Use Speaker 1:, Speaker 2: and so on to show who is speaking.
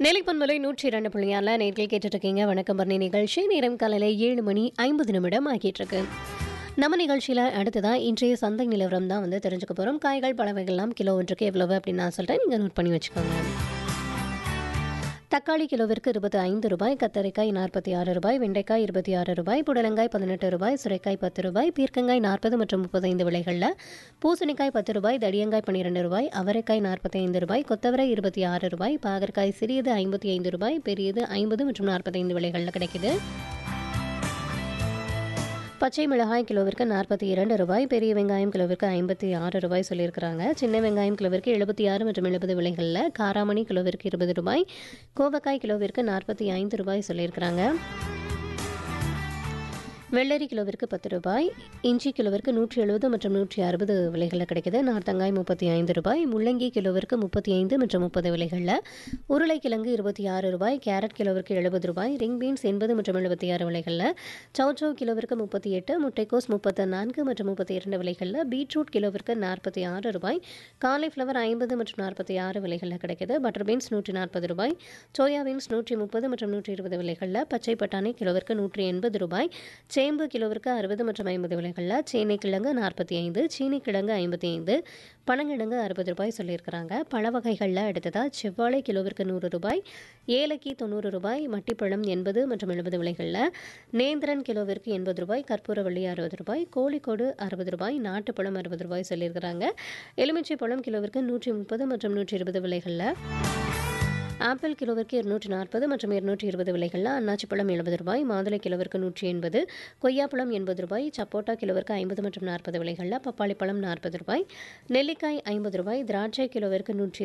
Speaker 1: நிலைப்பன்மலை நூற்றி இரண்டு புள்ளியாரில் நேர்கள் கேட்டுட்டு இருக்கீங்க வணக்கம் பரணி நிகழ்ச்சி நேரம் காலையில் ஏழு மணி ஐம்பது நிமிடம் ஆகிட்டு இருக்கு நம்ம நிகழ்ச்சியில் அடுத்ததான் இன்றைய சந்தை நிலவரம் தான் வந்து தெரிஞ்சுக்க போகிறோம் காய்கள் பழவைகள்லாம் கிலோ ஒன்றுக்கு எவ்வளவு அப்படின்னு நான் சொல்கிறேன் நீங்கள் நோட் பண்ணி வச்சுக்கோங்க தக்காளி கிலோவிற்கு இருபத்தி ஐந்து ரூபாய் கத்தரிக்காய் நாற்பத்தி ஆறு ரூபாய் வெண்டைக்காய் இருபத்தி ஆறு ரூபாய் புடலங்காய் பதினெட்டு ரூபாய் சுரைக்காய் பத்து ரூபாய் பீர்க்கங்காய் நாற்பது மற்றும் முப்பத்தைந்து விலைகளில் பூசணிக்காய் பத்து ரூபாய் தடியங்காய் பன்னிரெண்டு ரூபாய் அவரைக்காய் நாற்பத்தி ஐந்து ரூபாய் கொத்தவரை இருபத்தி ஆறு ரூபாய் பாகற்காய் சிறியது ஐம்பத்தி ஐந்து ரூபாய் பெரியது ஐம்பது மற்றும் நாற்பத்தைந்து விலைகளில் கிடைக்குது பச்சை மிளகாய் கிலோவிற்கு நாற்பத்தி இரண்டு ரூபாய் பெரிய வெங்காயம் கிலோவிற்கு ஐம்பத்தி ஆறு ரூபாய் சொல்லியிருக்கிறாங்க சின்ன வெங்காயம் கிலோவிற்கு எழுபத்தி ஆறு மற்றும் எழுபது விலைகளில் காராமணி கிலோவிற்கு இருபது ரூபாய் கோவக்காய் கிலோவிற்கு நாற்பத்தி ஐந்து ரூபாய் சொல்லியிருக்கிறாங்க வெள்ளரி கிலோவிற்கு பத்து ரூபாய் இஞ்சி கிலோவிற்கு நூற்றி எழுபது மற்றும் நூற்றி அறுபது விலைகளில் கிடைக்குது நார்த்தங்காய் முப்பத்தி ஐந்து ரூபாய் முள்ளங்கி கிலோவிற்கு முப்பத்தி ஐந்து மற்றும் முப்பது விலைகளில் உருளைக்கிழங்கு இருபத்தி ஆறு ரூபாய் கேரட் கிலோவிற்கு எழுபது ரூபாய் ரிங் பீன்ஸ் எண்பது மற்றும் எழுபத்தி ஆறு விலைகளில் சௌச்சௌ கிலோவிற்கு முப்பத்தி எட்டு முட்டைக்கோஸ் முப்பத்து நான்கு மற்றும் முப்பத்தி இரண்டு விலைகளில் பீட்ரூட் கிலோவிற்கு நாற்பத்தி ஆறு ரூபாய் காலிஃப்ளவர் ஐம்பது மற்றும் நாற்பத்தி ஆறு விலைகளில் கிடைக்குது பட்டர் பீன்ஸ் நூற்றி நாற்பது ரூபாய் சோயா பீன்ஸ் நூற்றி முப்பது மற்றும் நூற்றி இருபது விலைகளில் பச்சை பட்டாணி கிலோவிற்கு நூற்றி எண்பது ரூபாய் சேம்பு கிலோவிற்கு அறுபது மற்றும் ஐம்பது விலைகளில் சீனி கிழங்கு நாற்பத்தி ஐந்து சீனி கிழங்கு ஐம்பத்தி ஐந்து பனங்கிழங்கு அறுபது ரூபாய் சொல்லியிருக்கிறாங்க பழ வகைகளில் அடுத்ததாக செவ்வாழை கிலோவிற்கு நூறு ரூபாய் ஏலக்கி தொண்ணூறு ரூபாய் மட்டிப்பழம் எண்பது மற்றும் எழுபது விலைகளில் நேந்திரன் கிலோவிற்கு எண்பது ரூபாய் கற்பூரவள்ளி அறுபது ரூபாய் கோழிக்கோடு அறுபது ரூபாய் நாட்டுப்பழம் அறுபது ரூபாய் சொல்லியிருக்கிறாங்க எலுமிச்சை பழம் கிலோவிற்கு நூற்றி முப்பது மற்றும் நூற்றி இருபது விலைகளில் ஆப்பிள் கிலோவிற்கு இருநூற்றி நாற்பது மற்றும் இருநூற்றி இருபது விலைகளில் அன்னாச்சி பழம் எழுபது ரூபாய் மாதுளை கிலோவிற்கு நூற்றி எண்பது கொய்யாப்பழம் எண்பது ரூபாய் சப்போட்டா கிலோவிற்கு ஐம்பது மற்றும் நாற்பது விலைகளில் பப்பாளி பழம் நாற்பது ரூபாய் நெல்லிக்காய் ஐம்பது ரூபாய் திராட்சை கிலோவிற்கு நூற்றி